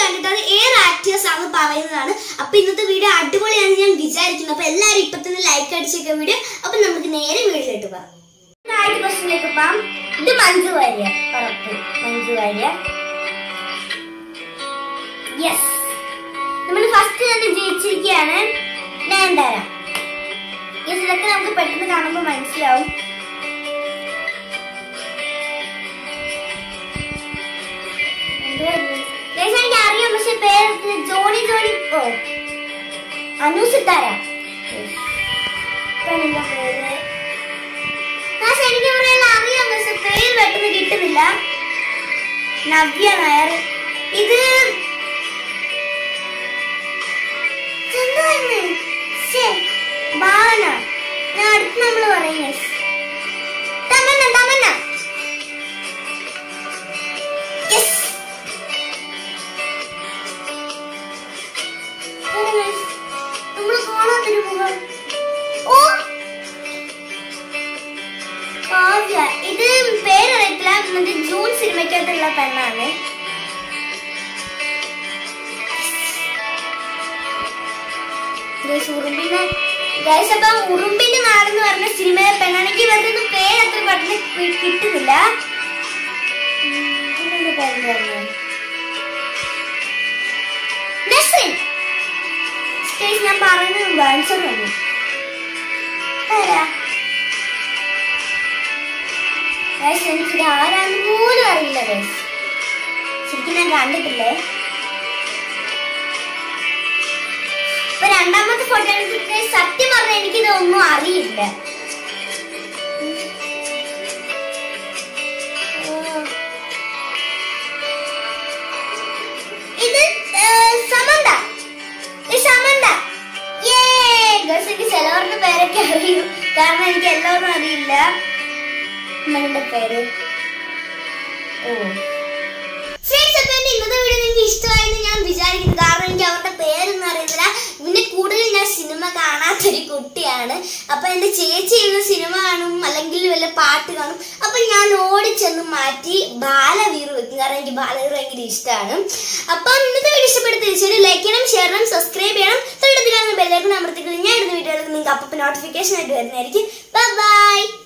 കണ്ടിട്ട് അത് ഏറെ ആക്ടേഴ്സ് ആണ് പറയുന്നതാണ് അപ്പൊ ഇന്നത്തെ വീഡിയോ അടിപൊളിയാണെന്ന് ഞാൻ വിചാരിക്കുന്നു അപ്പൊ എല്ലാവരും ഇപ്പൊ തന്നെ ലൈക്ക് അടിച്ചേക്ക വീഡിയോ അപ്പൊ നമുക്ക് നേരെ വീഡിയോയിലോട്ട് പോകാം ആദ്യ ക്വസ്റ്റിലേക്ക് പോകാം ഇത് മഞ്ജു വാര്യ ഉറപ്പ് മഞ്ജു വാര്യ യെസ് നമ്മൾ ഫസ്റ്റ് തന്നെ ജയിച്ചിരിക്കുകയാണ് നയൻതാര യെസ് ഇതൊക്കെ നമുക്ക് പെട്ടെന്ന് കാണുമ്പോൾ മനസ്സിലാവും Guys, എനിക്ക് അറിയാം പക്ഷെ പേര് ജോണി ജോണി ഓ അനു സിത്താര പെണ്ണിന്റെ പേര് Guys, എനിക്ക് പറയാൻ അറിയാം പക്ഷെ പേര് പെട്ടെന്ന് കിട്ടുന്നില്ല നവ്യ നായർ ഇത് എന്തുവായിരുന്നു? ശ്ശേ, ഭാവന ഞാൻ അടുത്ത് നമ്മൾ പറയും guys. തമന്ന തമന്ന Yes. നമ്മള് കാണാത്തൊരു മുഖം ഓ കാവ്യ ഇത് പേരറിയത്തില്ല മറ്റേ ജൂൺ സിനിമയ്ക്കകത്തുള്ള പെണ്ണാണ് Guys, ഉറുമ്പിനെ ഗൈസ് അപ്പം ഉറുമ്പിന്റെ നാടെന്ന് പറഞ്ഞ സിനിമയിലെ പെണ്ണാണെങ്കിൽ ഇവരുടെ ഒന്നും പേര് അത്ര പെട്ടെന്ന് കി- കിട്ടുന്നില്ല ഉം, പിന്നെന്ത് പേരെന്തായിരുന്നു? നസ്രിൻ Guys, ഞാൻ പറയുന്നതിന് മുമ്പ് ആൻസർ വന്നു ആരാ ഗൈസ് എനിക്കിത് ആരാന്ന് പോലും അറിയില്ല ഗൈസ് ശരിക്കും ഞാൻ കണ്ടിട്ടില്ലേ ഇപ്പൊ രണ്ടാമത്തെ ഫോട്ടോ എടുത്തിട്ട് സത്യം പറഞ്ഞാൽ എനിക്കിതൊന്നും അറിയില്ല ഇത് ഏഹ്, സമന്ത ഇത് സമന്ത ഗസ് എനിക്ക് ചിലവരുടെ പേരൊക്കെ അറിയും കാരണം എനിക്ക് എല്ലാവരും അറിയില്ല അമ്മയുടെ പേര് ഓ ഫ്രണ്ട്സ് അപ്പൊ എന്റെ ഇന്നത്തെ വീഡിയോ നിങ്ങൾക്ക് ഇഷ്ടമായെന്ന് ഞാൻ വിചാരിക്കുന്നു കാരണം എനിക്ക് അവരുടെ പേരൊന്നും അറിയത്തില്ല പിന്നെ കൂടുതൽ ഞാൻ സിനിമ കാണാത്തൊരു കുട്ടിയാണ് അപ്പൊ എന്റെ ചേച്ചി ഇരുന്ന് സിനിമ കാണും അല്ലെങ്കിൽ വല്ല പാട്ട് കാണും അപ്പൊ ഞാൻ ഓടിച്ചെന്ന് മാറ്റി ബാലവീർ വെക്കും കാരണം എനിക്ക് ബാലവീർ ഭയങ്കര ഇഷ്ടമാണ് അപ്പൊ ഇന്നത്തെ വീഡിയോ ഇഷ്ടപ്പെടുത്ത തീർച്ചയായും ലൈക്ക് ചെയ്യണം ഷെയർ ചെയ്യണം സബ്സ്ക്രൈബ് ചെയ്യണം തൊട്ടടുത്ത് കാണുന്ന ബെല്ലൈക്കൺ അമർത്തിക്കുന്നത് ഞാൻ ഇടുന്ന വീഡിയോകൾക്ക് നിങ്ങൾക്ക് അപ്പം നോട്ടിഫിക്കേഷൻ ആയിട്ട് വരുന്നതായിരിക്കും ബൈ